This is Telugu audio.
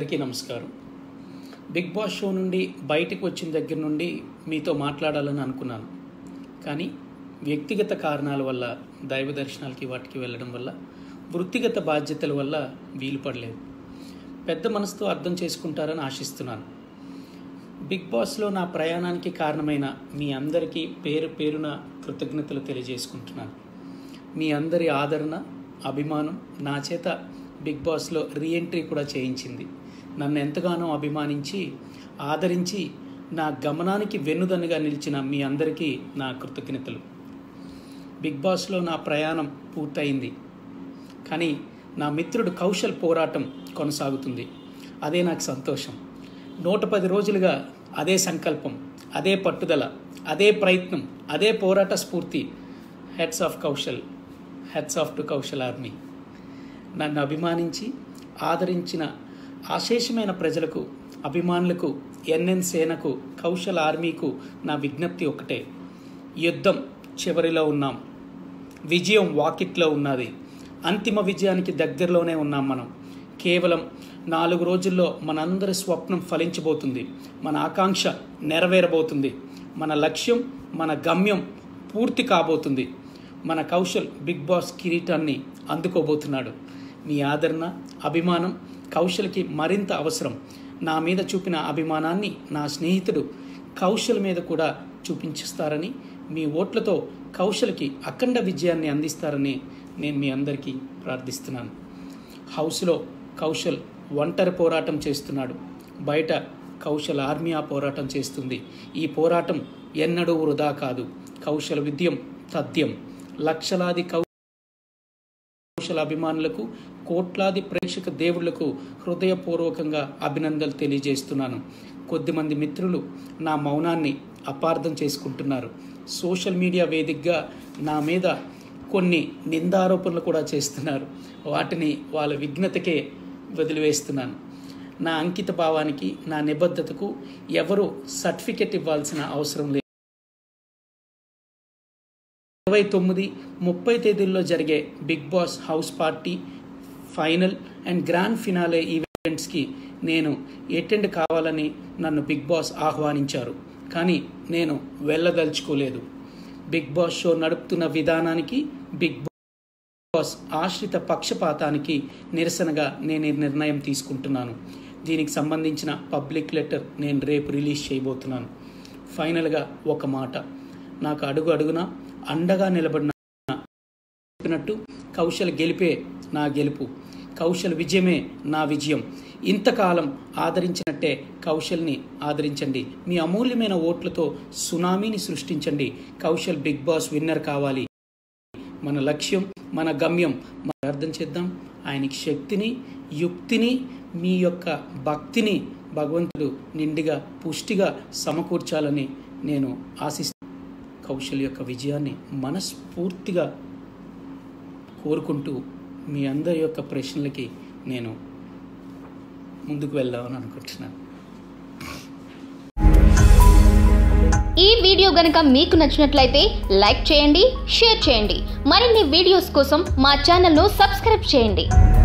అందరికీ నమస్కారం బిగ్ బాస్ షో నుండి బయటకు వచ్చిన దగ్గర నుండి మీతో మాట్లాడాలని అనుకున్నాను కానీ వ్యక్తిగత కారణాల వల్ల దైవ దర్శనాలకి వాటికి వెళ్ళడం వల్ల వృత్తిగత బాధ్యతల వల్ల వీలు పడలేదు పెద్ద మనసుతో అర్థం చేసుకుంటారని ఆశిస్తున్నాను బిగ్ బాస్లో నా ప్రయాణానికి కారణమైన మీ అందరికీ పేరు పేరున కృతజ్ఞతలు తెలియజేసుకుంటున్నాను మీ అందరి ఆదరణ అభిమానం నా చేత బిగ్ బాస్లో రీఎంట్రీ కూడా చేయించింది నన్ను ఎంతగానో అభిమానించి ఆదరించి నా గమనానికి వెన్నుదన్నుగా నిలిచిన మీ అందరికీ నా కృతజ్ఞతలు బిగ్ బాస్లో నా ప్రయాణం పూర్తయింది కానీ నా మిత్రుడు కౌశల్ పోరాటం కొనసాగుతుంది అదే నాకు సంతోషం నూట పది రోజులుగా అదే సంకల్పం అదే పట్టుదల అదే ప్రయత్నం అదే పోరాట స్ఫూర్తి hats off Kaushal hats off to Kaushal army నన్ను అభిమానించి ఆదరించిన అశేషమైన ప్రజలకు అభిమానులకు ఎన్ఎన్ సేనకు కౌశల్ ఆర్మీకు నా విజ్ఞప్తి ఒకటే యుద్ధం చివరిలో ఉన్నాం విజయం వాకిట్లో ఉన్నది అంతిమ విజయానికి దగ్గరలోనే ఉన్నాం మనం కేవలం నాలుగు రోజుల్లో మనందరి స్వప్నం ఫలించబోతుంది మన ఆకాంక్ష నెరవేరబోతుంది మన లక్ష్యం మన గమ్యం పూర్తి కాబోతుంది మన కౌశల్ బిగ్ బాస్ కిరీటాన్ని అందుకోబోతున్నాడు మీ ఆదరణ అభిమానం కౌశల్కి మరింత అవసరం నా మీద చూపిన అభిమానాన్ని నా స్నేహితుడు కౌశల్ మీద కూడా చూపించిస్తారని మీ ఓట్లతో కౌశల్కి అఖండ విజయాన్ని అందిస్తారని నేను మీ అందరికీ ప్రార్థిస్తున్నాను హౌస్లో కౌశల్ ఒంటరి పోరాటం చేస్తున్నాడు బయట కౌశల్ ఆర్మీ ఆ పోరాటం చేస్తుంది ఈ పోరాటం ఎన్నడూ వృధా కాదు కౌశల విద్యం తథ్యం లక్షలాది కౌ కౌశల అభిమానులకు కోట్లాది ప్రేక్షక దేవుళ్లకు హృదయపూర్వకంగా అభినందనలు తెలియజేస్తున్నాను కొద్దిమంది మిత్రులు నా మౌనాన్ని అపార్థం చేసుకుంటున్నారు సోషల్ మీడియా వేదికగా నా మీద కొన్ని నిందారోపణలు కూడా చేస్తున్నారు వాటిని వాళ్ళ విఘ్నతకే వదిలివేస్తున్నాను నా అంకిత భావానికి నా నిబద్ధతకు ఎవరు సర్టిఫికెట్ ఇవ్వాల్సిన అవసరం లేదు ఇరవై తొమ్మిది ముప్పై తేదీల్లో జరిగే Big Boss house party final and grand finale ఈవెంట్స్కి నేను అటెండ్ కావాలని నన్ను బిగ్ బాస్ ఆహ్వానించారు కానీ నేను వెళ్ళదలుచుకోలేదు బిగ్ బాస్ షో నడుపుతున్న విధానానికి బిగ్ బాస్ ఆశ్రిత పక్షపాతానికి నిరసనగా నేను ఈ నిర్ణయం తీసుకుంటున్నాను దీనికి సంబంధించిన పబ్లిక్ లెటర్ నేను రేపు రిలీజ్ చేయబోతున్నాను ఫైనల్గా ఒక మాట నాకు అడుగు అడుగున అండగా నిలబడిన చెప్పినట్టు కౌశల్ గెలిపే నా గెలుపు కౌశల్ విజయమే నా విజయం ఇంతకాలం ఆదరించినట్టే కౌశల్ని ఆదరించండి మీ అమూల్యమైన ఓట్లతో సునామీని సృష్టించండి కౌశల్ బిగ్ బాస్ విన్నర్ కావాలి మన లక్ష్యం మన గమ్యం మనం అర్థం చేద్దాం ఆయనకి శక్తిని యుక్తిని మీ యొక్క భక్తిని భగవంతుడు నిండిగా పుష్టిగా సమకూర్చాలని నేను ఆశిస్తాను కౌశల్ యొక్క విజయాన్ని మనస్ఫూర్తిగా కోరుకుంటూ మీ అందరి యొక్క ప్రశ్నలకి నేను ముందుకు వెళ్దామని అనుకుంటున్నాను ఈ వీడియో గనుక మీకు నచ్చినట్లయితే లైక్ చేయండి షేర్ చేయండి మరిన్ని వీడియోస్ కోసం మా ఛానల్ను సబ్స్క్రైబ్ చేయండి